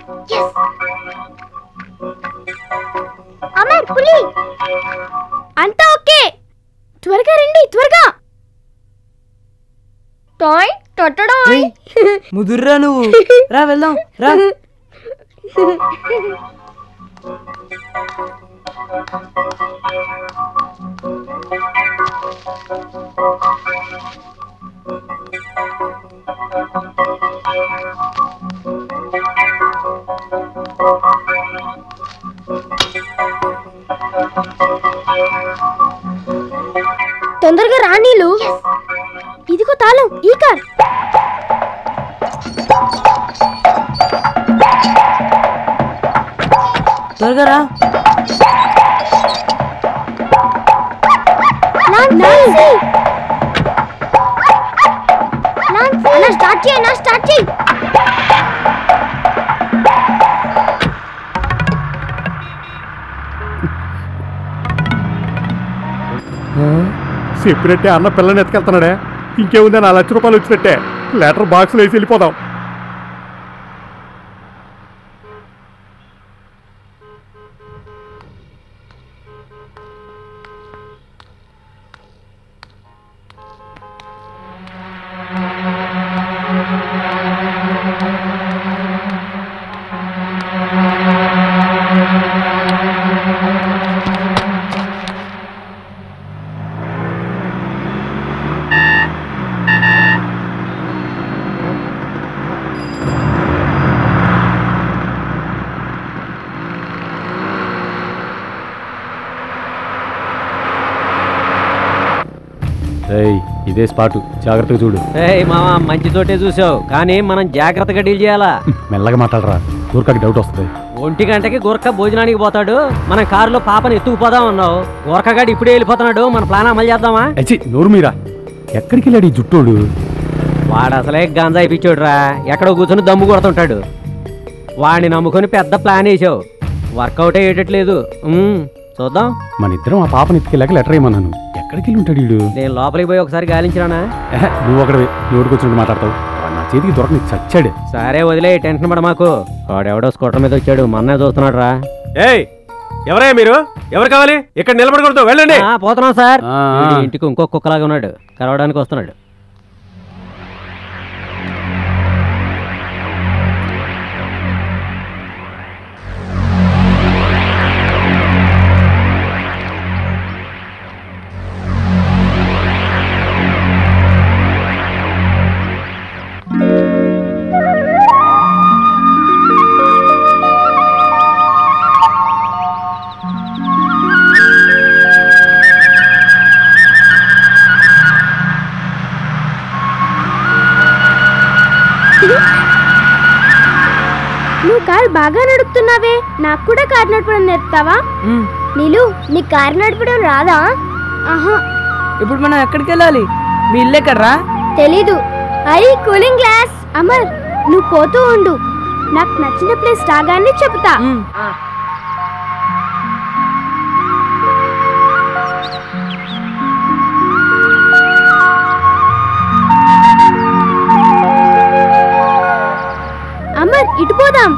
అమర్ పులి అంతా ఓకే త్వరగా రండి త్వరగా టాయ్ టొట్టడాయ్ ముదుర్రా నువ్వు రా వెళ్దాం రా తొందరగా రా నీళ్ళు ఇదిగో తాళం ఈ కార్ త్వరగా రా నాన్సీ నాన్సీ అన్న స్టార్ట్ చేయి నా స్టార్ట్ చేయి చెప్పినట్టే అన్న పిల్లని ఎత్తుకెళ్తున్నాడే ఇంకేముంది నా లక్ష రూపాయలు వచ్చినట్టే లెటర్ బాక్స్లో వేసి వెళ్ళిపోదాం ఏయ్ ఇదే స్పాటు జాగ్రత్తగా చూడు ఏయ్ మామ మంచి చోటే చూసావు కానీ మనం జాగ్రత్తగా డీల్ చేయాలా మెల్లగా మాట్లాడరా ఊరికాకి డౌట్ వస్తుంది ఒంటి గంటకి గురక భోజనానికి పోతాడు మనం కారులో పాపని ఎత్తుకుపోదాం అన్నావు గురకగాడు ఇప్పుడే వెళ్ళిపోతున్నాడు మన ప్లాన్ అమలు చేద్దామా అచ్చి నోరు మీరా ఎక్కడికి వెళ్ళాడు ఈ జుట్టోడు వాడు అసలే గంజా ఇప్పించాడురా ఎక్కడో కూర్చొని దమ్ము కొడుతుంటాడు వాడిని నమ్ముకొని పెద్ద ప్లాన్ వేసావు వర్కౌట్ అయ్యేటట్లేదు ఉమ్, చూద్దాం మన ఇద్దరం ఆ పాపని ఎత్తుకెళ్ళాక లెటర్ ఏమన్నాను ఎక్కడికి వెళ్ళి ఉంటాడు వీడు నేను లోపలికి పోయి ఒకసారి గాలించిరానా ఎహె, నువ్వు ఒకటి నోటికి వచ్చినట్టు మాట్లాడతావు వాడు నా చేతికి దొరకని చచ్చాడు సరే వదిలే టెన్షన్ పడ మాకు వాడెవడో స్కూటర్ మీద వచ్చాడు మొన్నే చూస్తున్నాడు రా ఏయ్ ఎవరయ్యా మీరు ఎవరు కావాలి ఇక్కడ నిలబడకూడదు వెళ్ళండి పోతున్నాం సార్ ఆ. వీడి ఇంటికి ఇంకో కుక్కలాగా ఉన్నాడు కలవడానికి వస్తున్నాడు నువ్వు కారు బాగా నడుపుతున్నావే నాకు కూడా కారు నడపడం నేర్పుతావా నీలు నీ కారు నడపడం రాదా ఆహా ఇప్పుడు మనం ఎక్కడికి వెళ్ళాలి మీ ఇల్లు ఎక్కడరా తెలీదు అయ్యి కూలింగ్ గ్లాస్ అమర్ నువ్వు పోతూ ఉండు నాకు నచ్చిన ప్లేస్ రాగానే చెప్తా అమర్ ఇటు పోదాం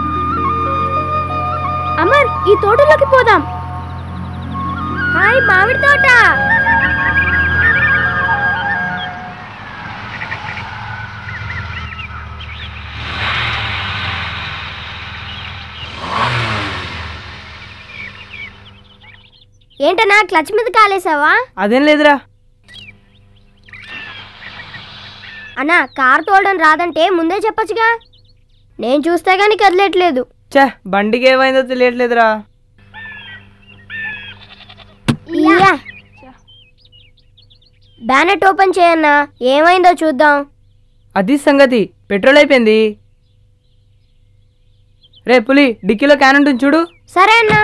అమర్ ఈ తోటలోకి పోదాం హాయ్ మామిడి తోట ఏంటన్నా క్లచ్ మీద కాలేసావా అదేం లేదురా అన్నా కార్ తోలడం రాదంటే ముందే చెప్పొచ్చుగా నేను చూస్తే గానీ కదలట్లేదు ఛే బండికి ఏమైందో తెలియట్లేదురా ఇయ్యా. బ్యానెట్ ఓపెన్ చేయన్నా ఏమైందో చూద్దాం అది సంగతి పెట్రోల్ అయిపోయింది రే పులి డిక్కీలో క్యాన్ ఉంటుంది చూడు సరే అన్నా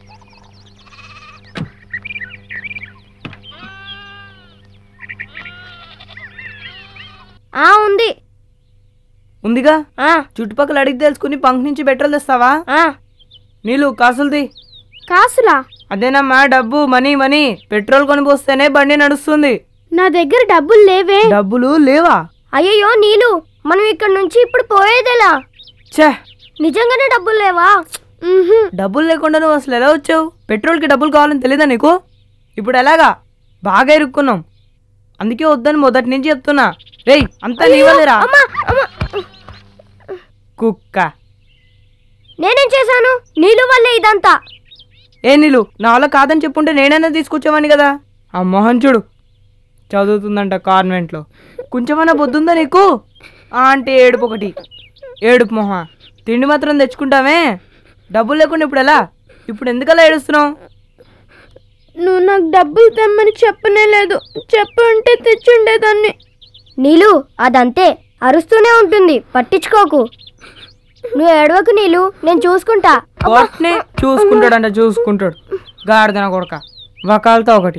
ఆ ఉంది ఉందిగా ఆ చుట్టుపక్కల అడిగి తెలుసుకుని పంక్ నుంచి పెట్రోల్ తెస్తావా ఆ నీళ్ళు కాసులది కాసులా అదేనమ్మా డబ్బు మనీ మనీ పెట్రోల్ కొని పోస్తేనే బండి నడుస్తుంది నా దగ్గర డబ్బులు లేవే డబ్బులు లేవా అయ్యయ్యో నీలు మనం ఇక్కడ నుంచి ఇప్పుడు పోయేదెలా ఛే నిజంగానే డబ్బులు లేవా మ్హూ. డబ్బులు లేకుండా నువ్వు అసలు ఎలా వచ్చావు పెట్రోల్కి డబ్బులు కావాలని తెలీదా నీకు ఇప్పుడు ఎలాగా బాగా ఇరుక్కున్నాం అందుకే వద్దని మొదటి నుంచి చెప్తున్నా రేయ్ అంతా నీ వల్లేరా అమ్మా అమ్మా కుక్క నేనేం చేశాను నీళ్ళు వల్లే ఇదంతా ఏ నీళ్ళు నా వల్ల కాదని చెప్పుంటే నేనైనా తీసుకొచ్చేవాని కదా ఆ మొహన్ చూడు చదువుతుందంట కాన్వెంట్లో కొంచెమైనా బుద్ధుందా నీకు ఆ అంటే ఏడుపు ఒకటి ఏడుపు మొహ తిండి మాత్రం తెచ్చుకుంటామే డబ్బులు లేకుండా ఇప్పుడు ఎలా ఇప్పుడు ఎందుకలా ఏడుస్తున్నావు నువ్వు నాకు డబ్బులు తెమ్మని చెప్పనే లేదు చెప్పుంటే తెచ్చుండేదాన్ని నీలు అదంతే అరుస్తూనే ఉంటుంది పట్టించుకోకు నువ్వు ఏడవకు నీలు నేను చూసుకుంటా వాటినే చూసుకుంటాడంట చూసుకుంటాడు గాడిదన కొడక వకాలతో ఒకటి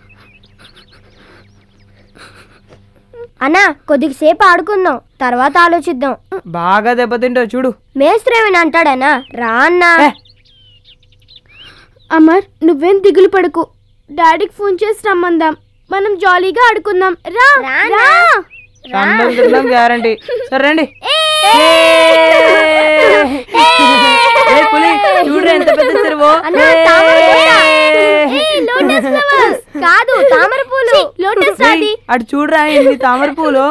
అన్నా కొద్దిసేపు ఆడుకుందాం తర్వాత ఆలోచిద్దాం బాగా దెబ్బతింటావు చూడు మేస్త్రేమని అంటాడనా రా అన్నా ఏ. అమర్ నువ్వేం దిగులు పడకు డాడీకి ఫోన్ చేసి రమ్మందాం మనం జాలీగా ఆడుకుందాం రా రా రండం తిందాం గ్యారంటీ సరే రండి ఏ పులి చూడు ఎంత పెద్ద చెరువు అన్నా, తామర పూల. ఏయ్, లోటస్ ఫ్లవర్స్. కాదు తామర పూలు లోటస్ అది అటు చూడరా ఎన్ని తామర పూలు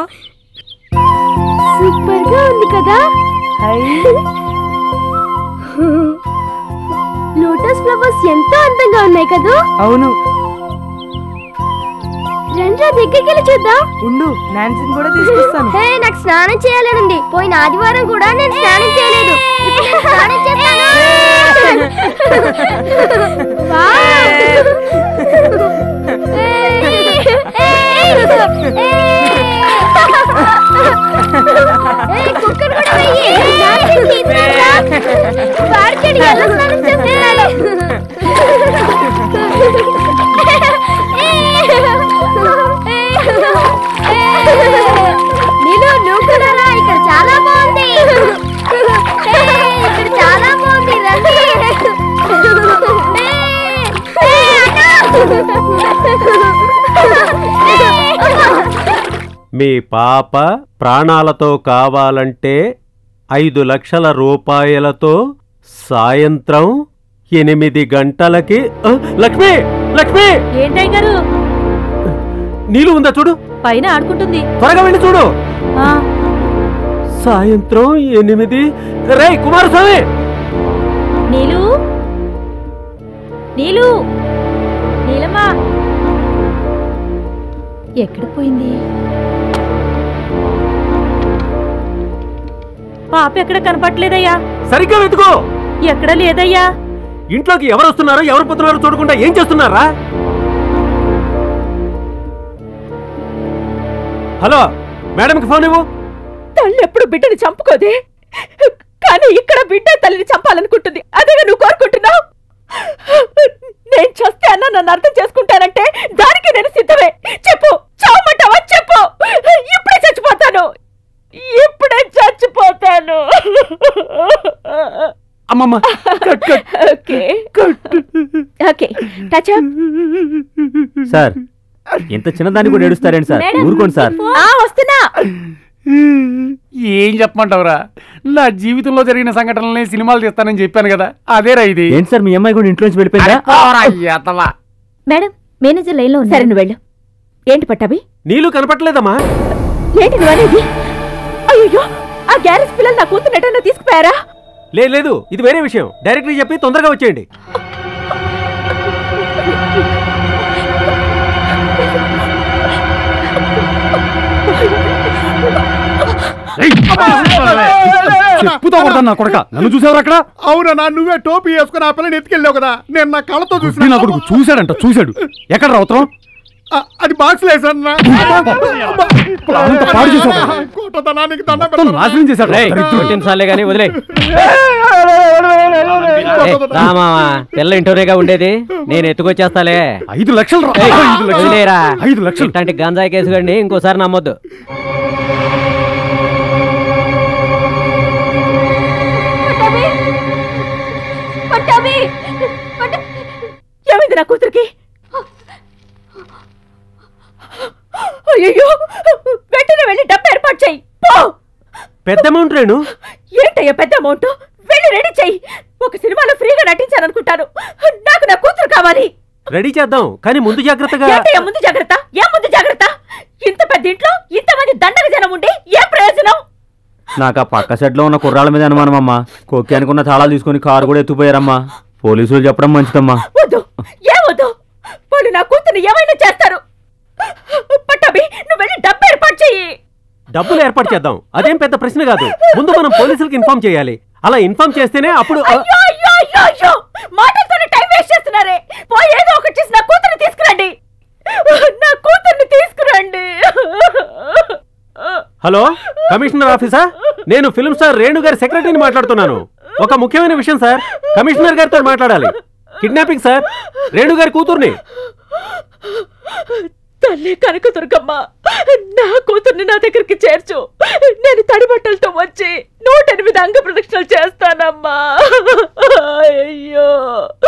సూపర్ గా ఉంది కదా హై. లోటస్ ఫ్లవర్స్ ఎంతో అందంగా ఉన్నాయి కదా అవును రండ్రా దగ్గరికి వెళ్ళి చూద్దాం ఉండు నాన్సీని కూడా తీసుకొస్తాను హే నాకు స్నానం చేయాలని ఉంది పోయిన ఆదివారం కూడా నేను స్నానం చేయలేదు ఇప్పుడు నేను స్నానం చేస్తాను వావ్! ఏయ్, కుక్కను కూడా వెయ్యి. నాన్సీ తీసుకురా. వాడికి ఎలా స్నానం చేస్తున్నాడు? నీలు నువ్వు కూడా రా ఇక్కడ చాలా బాగుంది ఏయ్, ఇక్కడ చాలా బాగుంది రండి ఏయ్, ఏయ్, అన్నా! మీ పాప ప్రాణాలతో కావాలంటే ఐదు లక్షల రూపాయలతో సాయంత్రం ఎనిమిది గంటలకి ఆ, లక్ష్మి లక్ష్మి ఏంటయ్య గారు నీళ్ళు ఉందా చూడు పైన ఆడుకుంటుంది త్వరగా వెళ్ళి చూడు ఆ, సాయంత్రం ఎనిమిది రే కుమారస్వామి నీలు నీలు నీలమ్మా ఎక్కడికి పోయింది పాప ఎక్కడ కనపట్లేదయ్యా సరిగ్గా వెతుకో ఎక్కడ లేదయ్యా ఇంట్లోకి ఎవరు వస్తున్నారో ఎవరు పోతున్నారో చూడకుండా ఏం చేస్తున్నారా హలో మేడంకి ఫోన్ ఇవ్వు తల్లి ఎప్పుడు బిడ్డని చంపుకోదే కానీ ఇక్కడ బిడ్డ తల్లిని చంపాలనుకుంటుంది అదేగా నువ్వు కోరుకుంటున్నావు నేను చస్తే అన్న నన్ను అర్థం చేసుకుంటానంటే దానికి నేను సిద్ధమే చెప్పు చావమంటావా చెప్పు ఇప్పుడే చచ్చిపోతాను ఇప్పుడే చచ్చిపోతాను అమ్మమ్మ cut cut okay okay touch up. Sir ఇంత చిన్నదాన్ని కూడా ఏడుస్తారేంటి సార్ మేడం, ఊరుకోండి సార్ ఆ వస్తున్నా ఏం చెప్పమంటావురా నా జీవితంలో జరిగిన సంఘటనల్ని సినిమాలు తీస్తానని చెప్పాను కదా అదేరా ఇది ఏంటి సార్ మీ అమ్మాయి కూడా ఇంట్లో నుంచి వెళ్ళిపోయిందా అరే పోరా, ఎతవా. మేడం మేనేజర్ లైన్లో సరే నువ్వు వెళ్ళు ఏంటి పట్టాభి నీళ్ళు కనపట్లేదమ్మా ఏంటి నువ్వు అనేది అయ్యో ఆ గ్యారేజ్ పిల్లలు నా కూతురు ఎటన్నా తీసుకుపోయారా లేదు లేదు ఇది వేరే విషయం డైరెక్ట్గా చెప్పి తొందరగా వచ్చేయండి ఏయ్, చెప్పుతో కొడతాను నా కొడక నన్ను చూసావు అక్కడ అవునా నా నువ్వే టోపీ వేసుకుని ఆ పిల్లని ఎత్తుకెళ్ళావు కదా నేను నా కళ్ళతో చూసి నా కొడుకు చూశాడంట చూశాడు ఎక్కడ రావుతాం అది బాక్స్ లేసన్నా పాడు చేసావు నాశనం చేశాడు రేయ్, కొట్టించాలే కానీ వదిలే రామావా పిల్ల ఇంటోనేగా ఉండేది నేను ఎత్తుకొచ్చేస్తాలే ఐదు లక్షలు రా. ఏయ్, ఐదు లక్షలు వదిలేరా ఐదు లక్షలు ఇట్లాంటి గంజాయి కేసు గండి ఇంకోసారి నమ్మొద్దు పట్టాభి పట్ట- ఏమైంది నా కూతురికి అయ్యో వెంటనే వెళ్ళి డబ్బు ఏర్పాటు చేయి పో పెద్ద అమౌంట్ రేణు ఏంటయ్యా పెద్ద అమౌంట్ వెళ్ళి రెడీ చెయ్యి ఒక సినిమాలో ఫ్రీగా నటించాలనుకుంటాను నాకు నా కూతురు కావాలి రెడీ చేద్దాం కానీ ముందు జాగ్రత్తగా ఏంటయ్యా ముందు జాగ్రత్త ఏం ముందు జాగ్రత్త ఇంత పెద్ద ఇంట్లో ఇంతమంది దండగ జనం ఉండి ఏం ప్రయోజనం నాకు ఆ పక్క సెట్లో ఉన్న కుర్రాళ్ళ మీద అనుమానం అమ్మా కొక్కి అనుకున్న తాళాలు తీసుకొని కారు కూడా ఎత్తుపోయారమ్మా పోలీసులు చెప్పడం మంచిదమ్మా వద్దు ఏ వద్దు వాళ్ళు నా కూతుర్ని ఏమైనా చేస్తారు పట్టాభి నువ్వు వెళ్ళి డబ్బు ఏర్పాటు చెయ్యి డబ్బులు ఏర్పాటు చేద్దాం అదేం పెద్ద ప్రశ్న కాదు ముందు మనం పోలీసులకు ఇన్ఫార్మ్ చేయాలి అలా ఇన్ఫార్మ్ చేస్తేనే అప్పుడు ఆ, అయ్యో అయ్యో అయ్యో అయ్యో మాటలతోనే టైం వేస్ట్ చేస్తున్నారే పోయి ఏదో ఒకటి చేసి నా కూతుర్ని తీసుకురండి నా కూతుర్ని తీసుకురండి హలో కమిషనర్ ఆఫీసా నేను ఫిల్మ్ స్టార్ రేణు గారి సెక్రటరీని మాట్లాడుతున్నాను ఒక ముఖ్యమైన విషయం సార్ కమిషనర్ గారితో మాట్లాడాలి కిడ్నాపింగ్ సార్ రేణు గారి కూతుర్ని తల్లి కనక దుర్గమ్మ నా కూతుర్ని నా దగ్గరికి చేర్చు నేను తడి బట్టలతో వచ్చి నూట ఎనిమిది అంగ ప్రదక్షిణలు చేస్తానమ్మా అయ్యో